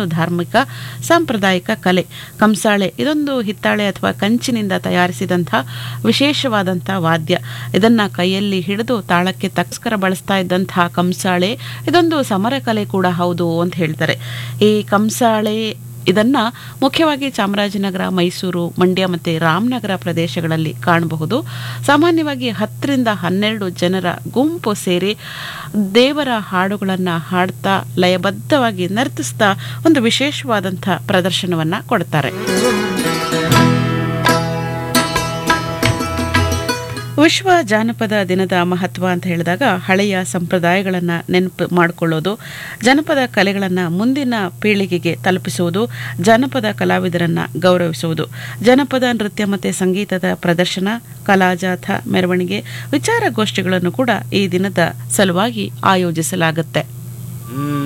ಒಂದು ಧಾರ್ಮಿಕ ಸಾಂಪ್ರದಾಯಿಕ ಕಲೆ ಕಂಸಾಳೆ ಇದೊಂದು ಹಿತ್ತಾಳೆ ಅಥವಾ ಕಂಚಿನಿಂದ ತಯಾರಿಸಿದಂಥ ವಿಶೇಷವಾದಂಥ ವಾದ್ಯ ಇದನ್ನ ಕೈಯಲ್ಲಿ ಹಿಡಿದು ತಾಳಕ್ಕೆ ತಕ್ಸ್ಕರ ಬಳಸ್ತಾ ಇದ್ದಂತಹ ಕಂಸಾಳೆ ಇದೊಂದು ಸಮರ ಕಲೆ ಕೂಡ ಹೌದು ಅಂತ ಹೇಳ್ತಾರೆ ಈ ಕಂಸಾಳೆ ಇದನ್ನ ಮುಖ್ಯವಾಗಿ ಚಾಮರಾಜನಗರ ಮೈಸೂರು ಮಂಡ್ಯ ಮತ್ತು ರಾಮನಗರ ಪ್ರದೇಶಗಳಲ್ಲಿ ಕಾಣಬಹುದು ಸಾಮಾನ್ಯವಾಗಿ ಹತ್ತರಿಂದ ಹನ್ನೆರಡು ಜನರ ಗುಂಪು ಸೇರಿ ದೇವರ ಹಾಡುಗಳನ್ನು ಹಾಡ್ತಾ ಲಯಬದ್ಧವಾಗಿ ನರ್ತಿಸ್ತಾ ಒಂದು ವಿಶೇಷವಾದಂಥ ಪ್ರದರ್ಶನವನ್ನ ಕೊಡ್ತಾರೆ ವಿಶ್ವ ಜಾನಪದ ದಿನದ ಮಹತ್ವ ಅಂತ ಹೇಳಿದಾಗ ಹಳೆಯ ಸಂಪ್ರದಾಯಗಳನ್ನು ನೆನಪು ಮಾಡಿಕೊಳ್ಳೋದು ಜನಪದ ಕಲೆಗಳನ್ನು ಮುಂದಿನ ಪೀಳಿಗೆಗೆ ತಲುಪಿಸುವುದು ಜನಪದ ಕಲಾವಿದರನ್ನ ಗೌರವಿಸುವುದು ಜನಪದ ನೃತ್ಯ ಮತ್ತು ಸಂಗೀತದ ಪ್ರದರ್ಶನ ಕಲಾಜಾಥ ಮೆರವಣಿಗೆ ವಿಚಾರಗೋಷ್ಠಿಗಳನ್ನು ಕೂಡ ಈ ದಿನದ ಸಲುವಾಗಿ ಆಯೋಜಿಸಲಾಗುತ್ತೆ